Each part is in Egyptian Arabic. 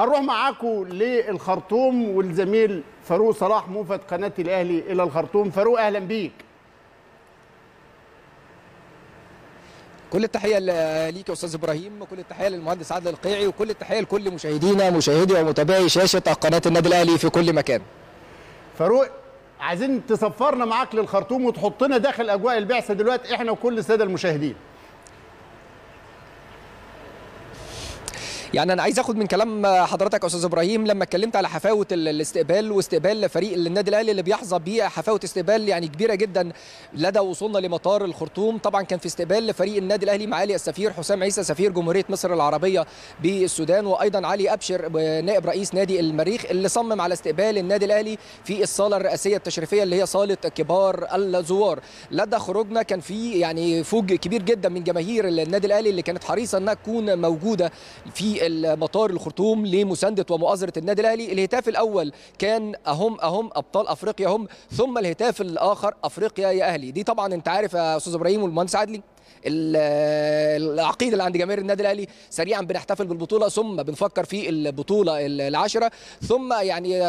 هنروح معاكم للخرطوم والزميل فاروق صلاح موفد قناه الاهلي الى الخرطوم فاروق اهلا بيك كل التحيه ليك يا استاذ ابراهيم وكل التحيه للمهندس عادل القيعي وكل التحيه لكل مشاهدينا مشاهدي ومتابعي شاشه قناه النادي الاهلي في كل مكان فاروق عايزين تسفرنا معاك للخرطوم وتحطنا داخل اجواء البعثه دلوقتي احنا وكل الساده المشاهدين يعني انا عايز اخد من كلام حضرتك يا استاذ ابراهيم لما اتكلمت على حفاوه الاستقبال واستقبال فريق النادي الاهلي اللي بيحظى بحفاوه استقبال يعني كبيره جدا لدى وصولنا لمطار الخرطوم طبعا كان في استقبال لفريق النادي الاهلي معالي السفير حسام عيسى سفير جمهوريه مصر العربيه بالسودان وايضا علي ابشر نائب رئيس نادي المريخ اللي صمم على استقبال النادي الاهلي في الصاله الرئاسيه التشريفيه اللي هي صاله كبار الزوار لدى خروجنا كان في يعني فوج كبير جدا من جماهير النادي الاهلي اللي كانت حريصه انها تكون موجوده في المطار الخرطوم لمسانده ومؤازره النادي الاهلي الهتاف الاول كان اهم اهم ابطال افريقيا هم ثم الهتاف الاخر افريقيا يا اهلي دي طبعا انت عارف يا استاذ ابراهيم والمهندس عدلي العقيده اللي عند جماهير النادي الاهلي سريعا بنحتفل بالبطوله ثم بنفكر في البطوله العاشره ثم يعني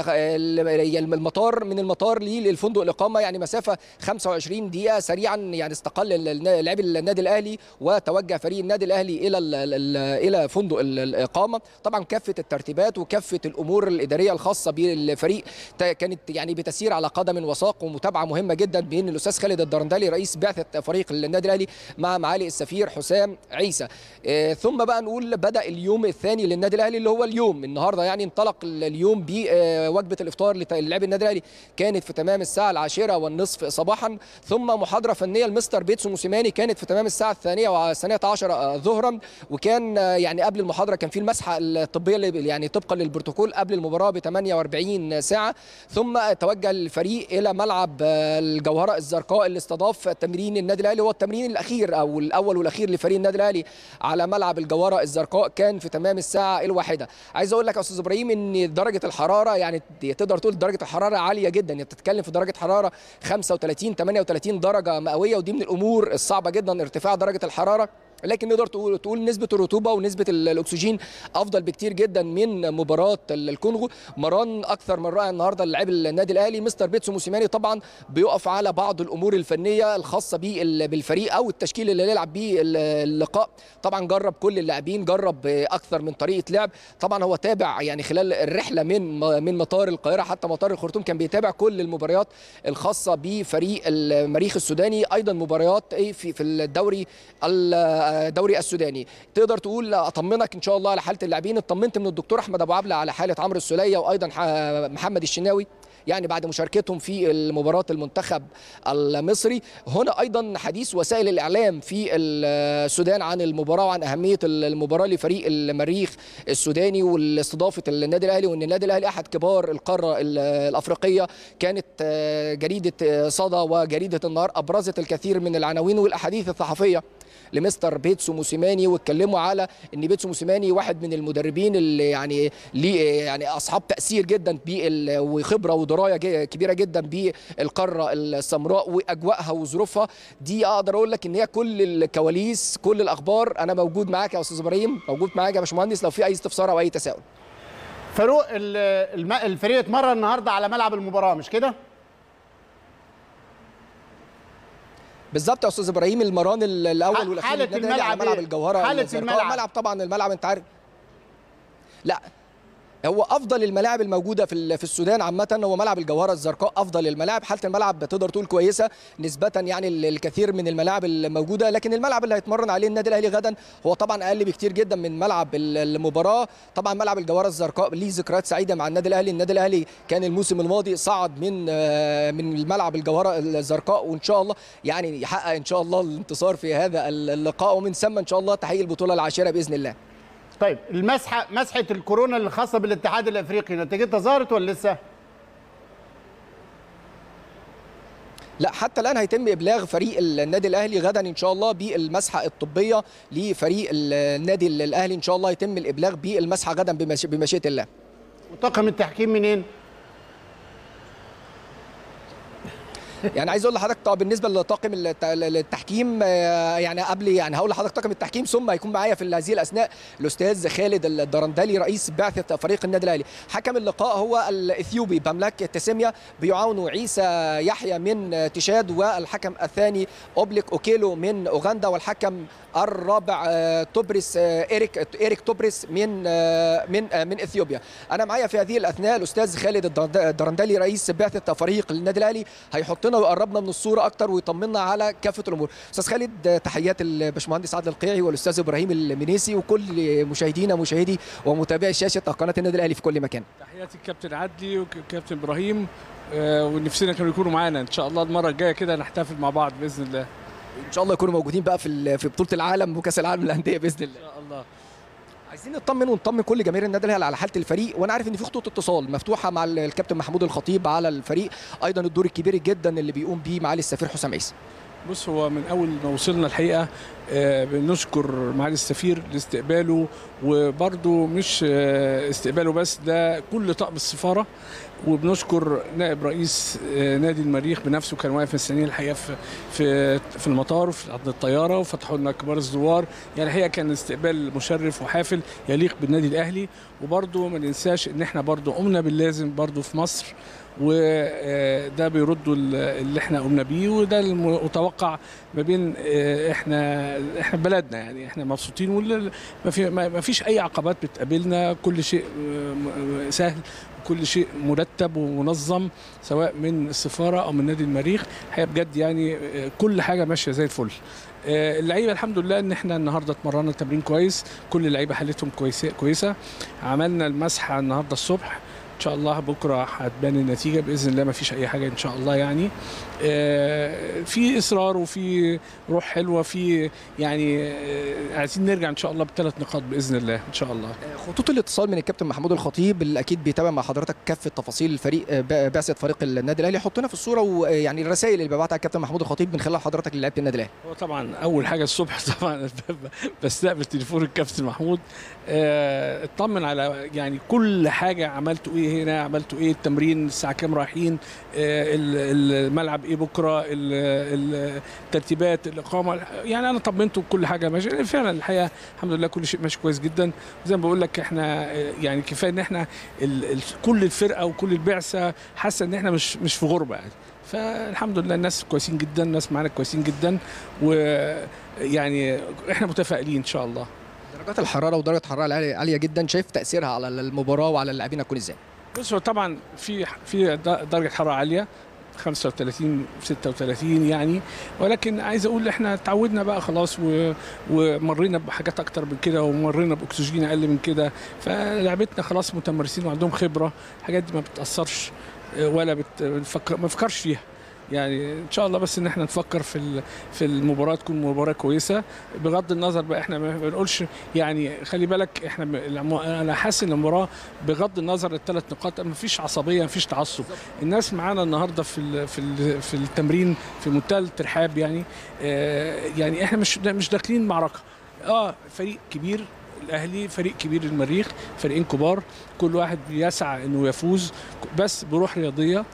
المطار من المطار للفندق الاقامه يعني مسافه 25 دقيقه سريعا يعني استقل لاعبي النادي الاهلي وتوجه فريق النادي الاهلي الى الى فندق الاقامه طبعا كافه الترتيبات وكافه الامور الاداريه الخاصه بالفريق كانت يعني بتسير على قدم وساق ومتابعه مهمه جدا بين الاستاذ خالد الدرندلي رئيس بعثه فريق النادي الاهلي مع معالي السفير حسام عيسى آه ثم بقى نقول بدا اليوم الثاني للنادي الاهلي اللي هو اليوم النهارده يعني انطلق اليوم بوجبه الافطار للاعبي النادي الاهلي كانت في تمام الساعه العاشره والنصف صباحا ثم محاضره فنيه لمستر بيتسو موسيماني كانت في تمام الساعه الثانيه والثانيه عشر ظهرا وكان يعني قبل المحاضره كان في المسحه الطبيه اللي يعني طبقا للبروتوكول قبل المباراه ب 48 ساعه ثم توجه الفريق الى ملعب الجوهره الزرقاء اللي استضاف تمرين النادي الاهلي هو التمرين الاخير او الاول والاخير لفريق النادي الاهلي على ملعب الجوهره الزرقاء كان في تمام الساعه الواحده عايز اقول لك يا استاذ ابراهيم ان درجه الحراره يعني تقدر تقول درجه الحراره عاليه جدا انت بتتكلم في درجه حراره 35 38 درجه مئويه ودي من الامور الصعبه جدا ارتفاع درجه الحراره لكن نقدر تقول تقول نسبه الرطوبه ونسبه الاكسجين افضل بكتير جدا من مباراه الكونغو مران اكثر من رائع النهارده للاعب النادي الاهلي مستر بيتسو موسيماني طبعا بيقف على بعض الامور الفنيه الخاصه بالفريق او التشكيل اللي هيلعب بيه اللقاء طبعا جرب كل اللاعبين جرب اكثر من طريقه لعب طبعا هو تابع يعني خلال الرحله من من مطار القاهره حتى مطار الخرطوم كان بيتابع كل المباريات الخاصه بفريق المريخ السوداني ايضا مباريات في في الدوري الدوري السوداني تقدر تقول اطمنك ان شاء الله على حاله اللاعبين اطمنت من الدكتور احمد ابو عبله على حاله عمرو السوليه وايضا محمد الشناوي يعني بعد مشاركتهم في مباراة المنتخب المصري هنا أيضا حديث وسائل الإعلام في السودان عن المباراة وعن أهمية المباراة لفريق المريخ السوداني والاستضافة النادي الأهلي وأن النادي الأهلي أحد كبار القارة الأفريقية كانت جريدة صدى وجريدة النهار أبرزت الكثير من العناوين والأحاديث الصحفية لمستر بيتسو موسيماني واتكلموا على ان بيتسو موسيماني واحد من المدربين اللي يعني ليه يعني اصحاب تاثير جدا وخبره ودرايه كبيره جدا بالقاره السمراء واجواءها وظروفها دي اقدر اقول لك ان هي كل الكواليس كل الاخبار انا موجود معاك يا استاذ ابراهيم موجود معاك يا باشمهندس لو في اي استفسار او اي تساؤل فاروق الفريق اتمرن النهارده على ملعب المباراه مش كده؟ بالظبط يا استاذ ابراهيم المران الاول والاخير حاله الملعب على ملعب الجوهره حاله الملعب ملعب طبعا الملعب انت عارف لا هو افضل الملاعب الموجوده في في السودان عامه هو ملعب الجوهره الزرقاء افضل الملاعب حاله الملعب تقدر تقول كويسه نسبه يعني الكثير من الملاعب الموجوده لكن الملعب اللي هيتمرن عليه النادي الاهلي غدا هو طبعا اقل بكتير جدا من ملعب المباراه طبعا ملعب الجوهره الزرقاء ليه ذكريات سعيده مع النادي الاهلي النادي الاهلي كان الموسم الماضي صعد من من الملعب الجوهره الزرقاء وان شاء الله يعني يحقق ان شاء الله الانتصار في هذا اللقاء ومن ثم ان شاء الله تحقيق البطوله العاشره باذن الله طيب المسحه مسحه الكورونا اللي خاصه بالاتحاد الافريقي نتيجتها ظهرت ولا لسه؟ لا حتى الان هيتم ابلاغ فريق النادي الاهلي غدا ان شاء الله بالمسحه الطبيه لفريق النادي الاهلي ان شاء الله يتم الابلاغ بالمسحه غدا بمشيئه الله. وطاقم التحكيم منين؟ يعني عايز اقول لحضرتك طب بالنسبه لطاقم الت- التحكيم آه، يعني قبل يعني هقول لحضرتك طاقم التحكيم ثم هيكون معايا في هذه الاثناء الاستاذ خالد الدرندلي رئيس بعثه فريق النادي الاهلي حكم اللقاء هو الاثيوبي بملاك تسيميا بيعاون عيسى يحيى من تشاد والحكم الثاني اوبليك اوكيلو من اوغندا والحكم الرابع آه، توبريس آه، ايريك ايريك توبريس من آه، من آه، من اثيوبيا انا معايا في هذه الاثناء الاستاذ خالد الدرند- الدرندلي رئيس بعثه فريق النادي الاهلي هيحطنا ويقربنا من الصوره اكتر ويطمنا على كافه الامور استاذ خالد آه، تحيات الباشمهندس عادل القيعي والاستاذ ابراهيم المنيسي وكل مشاهدينا مشاهدي ومتابعي شاشه قناه النادي الاهلي في كل مكان تحياتي الكابتن عدلي والكابتن ابراهيم آه، ونفسنا كانوا يكونوا معانا ان شاء الله المره الجايه كده نحتفل مع بعض باذن الله ان شاء الله يكونوا موجودين بقى في ال- في بطوله العالم وكاس العالم للانديه باذن الله ان شاء الله عايزين نطمن ونطمن كل جماهير النادي الاهلي على حاله الفريق وانا عارف ان في خطوط اتصال مفتوحه مع ال- الكابتن محمود الخطيب على الفريق ايضا الدور الكبير جدا اللي بيقوم بيه معالي السفير حسام عيسى بص هو من اول ما وصلنا الحقيقه آه، بنشكر معالي السفير لاستقباله وبرده مش آه، استقباله بس ده كل طاقم السفاره وبنشكر نائب رئيس آه، نادي المريخ بنفسه كان واقف مستنيين الحقيقه في في في المطار وفي عند الطياره وفتحوا لنا كبار الزوار يعني الحقيقه كان استقبال مشرف وحافل يليق بالنادي الاهلي وبرده ما ننساش ان احنا برده قمنا باللازم برده في مصر وده بيردوا ال- اللي احنا قمنا بيه وده المتوقع ما بين آه، احنا احنا بلدنا يعني احنا مبسوطين وال- ما في ما ما فيش اي عقبات بتقابلنا كل شيء آه، م- سهل كل شيء مرتب ومنظم سواء من السفاره او من نادي المريخ هي بجد يعني آه، كل حاجه ماشيه زي الفل آه، اللعيبه الحمد لله ان احنا النهارده اتمرنا تمرين كويس كل اللعيبه حالتهم كويسه كويسه عملنا المسحه النهارده الصبح ان شاء الله بكره هتبان النتيجه باذن الله ما فيش اي حاجه ان شاء الله يعني آه، في اصرار وفي روح حلوه في يعني آه، عايزين نرجع ان شاء الله بثلاث نقاط باذن الله ان شاء الله خطوط الاتصال من الكابتن محمود الخطيب اللي اكيد بيتابع مع حضرتك كافه تفاصيل الفريق آه، ب- بعثه فريق النادي الاهلي حطنا في الصوره ويعني الرسائل اللي بيبعتها الكابتن محمود الخطيب من خلال حضرتك للاعيبه النادي الاهلي هو طبعا اول حاجه الصبح طبعا بستقبل تليفون الكابتن محمود آه، اطمن على يعني كل حاجه عملتوا ايه هنا عملتوا ايه التمرين الساعه كام رايحين آه، ال- الملعب ايه بكره ال- ال- الترتيبات الاقامه يعني انا طمنته بكل حاجه ماشي فعلا الحقيقه الحمد لله كل شيء ماشي كويس جدا زي ما بقول لك احنا آه، يعني كفايه ان احنا ال ال كل الفرقه وكل البعثه حاسه ان احنا مش مش في غربه يعني فالحمد لله الناس كويسين جدا الناس معانا كويسين جدا ويعني احنا متفائلين ان شاء الله درجات الحراره ودرجه الحراره العاليه عاليه جدا شايف تاثيرها على المباراه وعلى اللاعبين هتكون ازاي بص هو طبعا في في د- درجه حراره عاليه 35 36 يعني ولكن عايز اقول احنا تعودنا بقى خلاص و... ومرينا بحاجات اكتر من كده ومرينا باكسجين اقل من كده فلعبتنا خلاص متمرسين وعندهم خبره الحاجات دي ما بتاثرش آه، ولا بت... بتفكر ما بفكرش فيها يعني ان شاء الله بس ان احنا نفكر في ال- في المباراه تكون مباراه كويسه بغض النظر بقى احنا ما بنقولش يعني خلي بالك احنا ب- العمو- انا حاسس ان المباراه بغض النظر الثلاث نقاط ما فيش عصبيه ما فيش تعصب الناس معانا النهارده في ال في ال في التمرين في منتهى الترحاب يعني آه يعني احنا مش مش داخلين معركه اه فريق كبير الاهلي فريق كبير المريخ فريقين كبار كل واحد بيسعى انه يفوز بس بروح رياضيه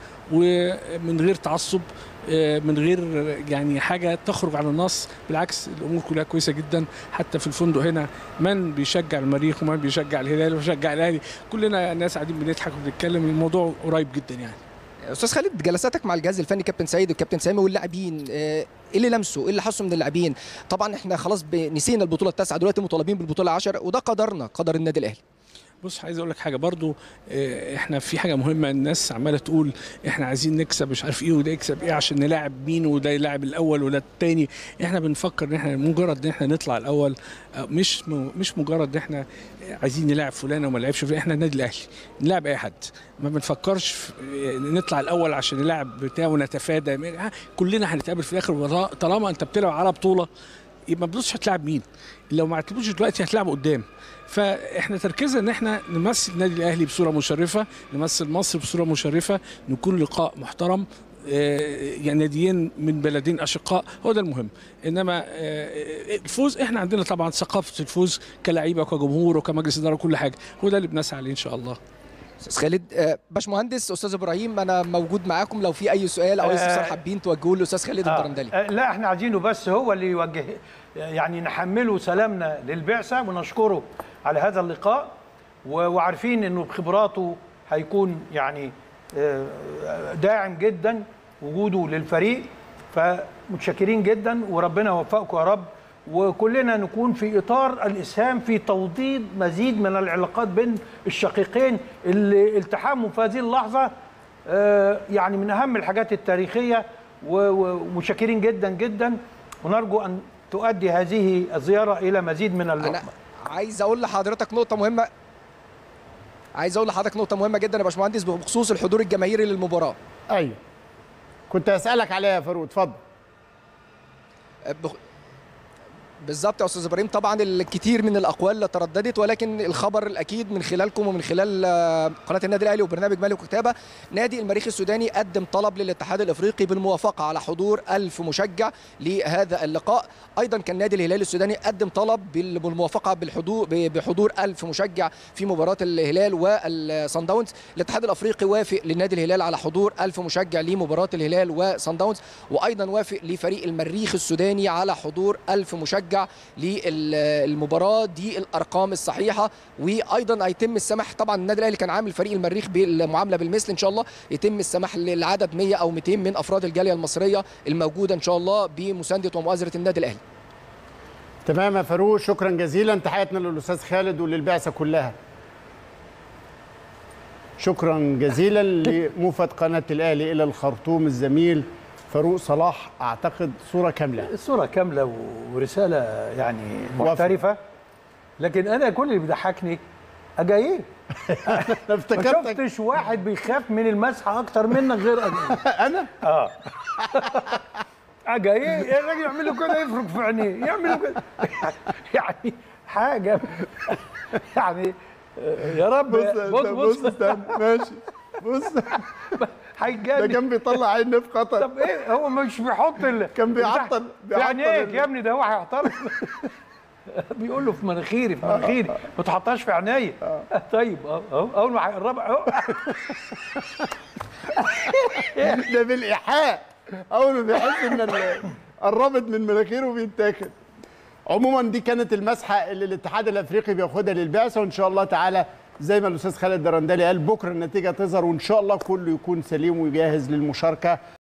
ومن غير تعصب آه، من غير يعني حاجه تخرج عن النص بالعكس الامور كلها كويسه جدا حتى في الفندق هنا من بيشجع المريخ ومن بيشجع الهلال وبيشجع الاهلي كلنا الناس قاعدين بنضحك وبنتكلم الموضوع قريب جدا يعني استاذ خالد جلساتك مع الجهاز الفني كابتن سيد والكابتن سامي واللاعبين آه، ايه اللي لمسه ايه اللي حسه من اللاعبين طبعا احنا خلاص ب- نسينا البطوله التاسعه دلوقتي مطالبين بالبطوله 10 وده قدرنا قدر النادي الاهلي بص عايز اقول لك حاجه برضو آه، احنا في حاجه مهمه الناس عماله تقول احنا عايزين نكسب مش عارف ايه وده يكسب ايه عشان نلاعب مين وده يلاعب الاول وده التاني احنا بنفكر ان احنا مجرد ان احنا نطلع الاول آه، مش م- مش مجرد ان احنا عايزين نلاعب فلان وما نلعبش فلان احنا النادي الاهلي نلعب اي حد ما بنفكرش في آه، نطلع الاول عشان نلعب بتاع ونتفادى آه، كلنا هنتقابل في الاخر وطا- طالما انت بتلعب على بطوله يبقى ما بتبصش هتلاعب مين لو ما عتبوش دلوقتي هتلعب قدام فاحنا تركيزنا ان احنا نمثل النادي الاهلي بصوره مشرفه نمثل مصر بصوره مشرفه نكون لقاء محترم آه، يعني ناديين من بلدين اشقاء هو ده المهم انما آه، الفوز احنا عندنا طبعا ثقافه الفوز كلاعيبه وكجمهور وكمجلس اداره وكل حاجه هو ده اللي بنسعى عليه ان شاء الله استاذ خالد آه، باشمهندس استاذ ابراهيم انا موجود معاكم لو في اي سؤال او اي استفسار آه، حابين توجهوه للاستاذ خالد آه. الدرندلي آه، لا احنا عايزينه بس هو اللي يوجه يعني نحمله سلامنا للبعثه ونشكره على هذا اللقاء و- وعارفين انه بخبراته هيكون يعني آه، داعم جدا وجوده للفريق فمتشكرين جدا وربنا يوفقكم يا رب وكلنا نكون في اطار الاسهام في توطيد مزيد من العلاقات بين الشقيقين اللي التحاموا في هذه اللحظه آه، يعني من اهم الحاجات التاريخيه و- ومتشكرين جدا جدا ونرجو ان تؤدي هذه الزياره الى مزيد من انا اللقمه عايز اقول لحضرتك نقطه مهمه عايز اقول لحضرتك نقطه مهمه جدا يا باشمهندس بخصوص الحضور الجماهيري للمباراه ايوه كنت اسالك عليها يا فاروق اتفضل بخ... بالظبط يا استاذ ابراهيم طبعا الكثير من الاقوال اللي ترددت ولكن الخبر الاكيد من خلالكم ومن خلال آه، قناه النادي الاهلي وبرنامج مالك وكتابه نادي المريخ السوداني قدم طلب للاتحاد الافريقي بالموافقه على حضور ألف مشجع لهذا اللقاء ايضا كان نادي الهلال السوداني قدم طلب بال- بالموافقه بالحضور ب- بحضور ألف مشجع في مباراه الهلال والصن داونز الاتحاد الافريقي وافق لنادي الهلال على حضور ألف مشجع لمباراه الهلال وصن داونز وايضا وافق لفريق المريخ السوداني على حضور ألف مشجع للمباراه دي الارقام الصحيحه وايضا هيتم السماح طبعا النادي الاهلي كان عامل فريق المريخ بالمعامله بالمثل ان شاء الله يتم السماح للعدد 100 او 200 من افراد الجاليه المصريه الموجوده ان شاء الله بمسانده ومؤازره النادي الاهلي تمام يا فاروق شكرا جزيلا تحياتنا للاستاذ خالد وللبعثه كلها شكرا جزيلا لموفد قناه الاهلي الى الخرطوم الزميل فاروق صلاح اعتقد صوره كامله الصوره كامله ورساله يعني محترفه لكن انا كل اللي بيضحكني اجا ايه انا ما افتكرتك شفتش واحد بيخاف من المسحه اكتر منك غير انا انا اه اجا ايه الراجل يعمل له كده يفرك في عينيه يعمل له كده يعني حاجه يعني يا رب بص بص بص بص استنى ماشي بص ده هيجاني كان بيطلع عيني في خطر طب ايه هو مش بيحط ال... كان بيعطل- في بيعطل عينيك ال- يا ابني ده هو هيعطل بيقول له في مناخيري في مناخيري ما تحطهاش في عينيا طيب اهو اهو اول ما هيقرب اهو ده بالايحاء اول ما بيحس ان ال- قربت من مناخيره بيتاكل عموما دي كانت المسحه اللي الاتحاد الافريقي بياخدها للبعثه وان شاء الله تعالى زي ما الاستاذ خالد درندلي قال بكره النتيجه تظهر وان شاء الله كله يكون سليم وجاهز للمشاركه